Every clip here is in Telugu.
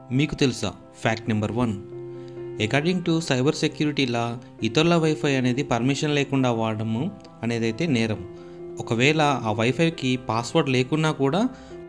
మీకు తెలుసా fact number one according to cyber సెక్యూరిటీలా ఇతరుల వైఫై అనేది పర్మిషన్ లేకుండా వాడడము అనేది అయితే నేరం ఒకవేళ ఆ వైఫైకి పాస్వర్డ్ లేకున్నా కూడా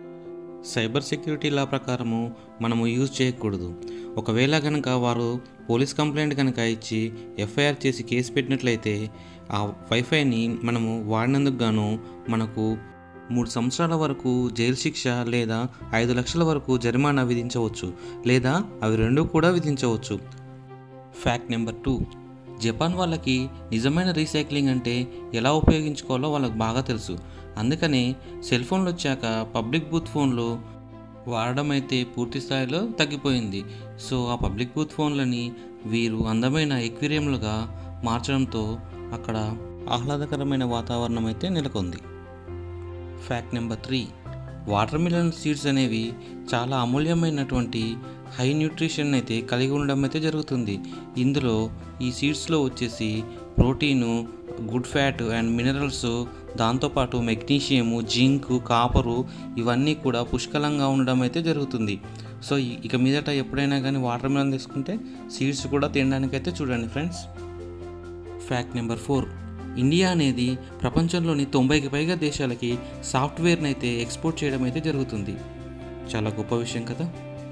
సైబర్ సెక్యూరిటీ లా ప్రకారము మనము యూజ్ చేయకూడదు ఒకవేళ కనుక వారు పోలీస్ కంప్లైంట్ కనుక ఇచ్చి ఎఫ్ఐఆర్ చేసి కేసు పెట్టినట్లయితే ఆ వైఫైని మనము వాడినందుకు గాను మనకు మూడు సంవత్సరాల వరకు జైలు శిక్ష లేదా ఐదు లక్షల వరకు జరిమానా విధించవచ్చు లేదా అవి రెండు కూడా విధించవచ్చు ఫ్యాక్ట్ నెంబర్ టూ జపాన్ వాళ్ళకి నిజమైన రీసైక్లింగ్ అంటే ఎలా ఉపయోగించుకోవాలో వాళ్ళకి బాగా తెలుసు అందుకనే సెల్ ఫోన్లు వచ్చాక పబ్లిక్ బూత్ ఫోన్లు వాడడం అయితే పూర్తి స్థాయిలో తగ్గిపోయింది సో ఆ పబ్లిక్ బూత్ ఫోన్లని వీరు అందమైన ఎక్వేరియంలుగా మార్చడంతో అక్కడ ఆహ్లాదకరమైన వాతావరణం అయితే నెలకొంది fact number three watermelon seeds అనేవి చాలా అమూల్యమైనటువంటి హై న్యూట్రిషన్ అయితే కలిగి ఉండడం అయితే జరుగుతుంది ఇందులో ఈ సీడ్స్లో వచ్చేసి protein good fat and minerals దాంతోపాటు మెగ్నీషియము జింక్ కాపరు ఇవన్నీ కూడా పుష్కలంగా ఉండడం అయితే జరుగుతుంది సో ఇ- ఇక మీదట ఎప్పుడైనా కానీ వాటర్ మిలన్ తీసుకుంటే సీడ్స్ కూడా తినడానికైతే చూడండి friends fact number four India అనేది ప్రపంచంలోని తొంభైకి పైగా దేశాలకి సాఫ్ట్వేర్ని అయితే ఎక్స్పోర్ట్ చేయడం అయితే జరుగుతుంది చాలా గొప్ప విషయం కదా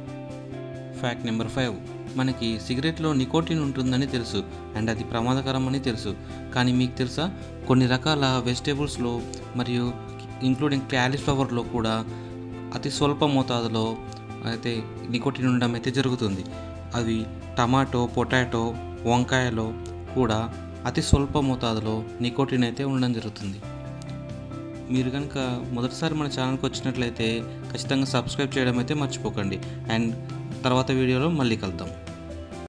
ఫ్యాక్ట్ నెంబర్ ఫైవ్ మనకి సిగరెట్లో నికోటిన్ ఉంటుందని తెలుసు అండ్ అది ప్రమాదకరం అని తెలుసు కానీ మీకు తెలుసా కొన్ని రకాల వెజిటేబుల్స్లో మరియు ఇంక్లూడింగ్ క్యాలీఫ్లవర్లో కూడా అతి స్వల్ప మోతాదులో అయితే నికోటిన్ ఉండడం అయితే జరుగుతుంది అవి టమాటో పొటాటో వంకాయలో కూడా అతి స్వల్ప మోతాదులో నికోటిన్ అయితే ఉండడం జరుగుతుంది మీరు కనుక మొదటిసారి మన ఛానల్కి వచ్చినట్లయితే ఖచ్చితంగా సబ్స్క్రైబ్ చేయడం అయితే మర్చిపోకండి అండ్ తర్వాత వీడియోలో మళ్ళీ కలుద్దాం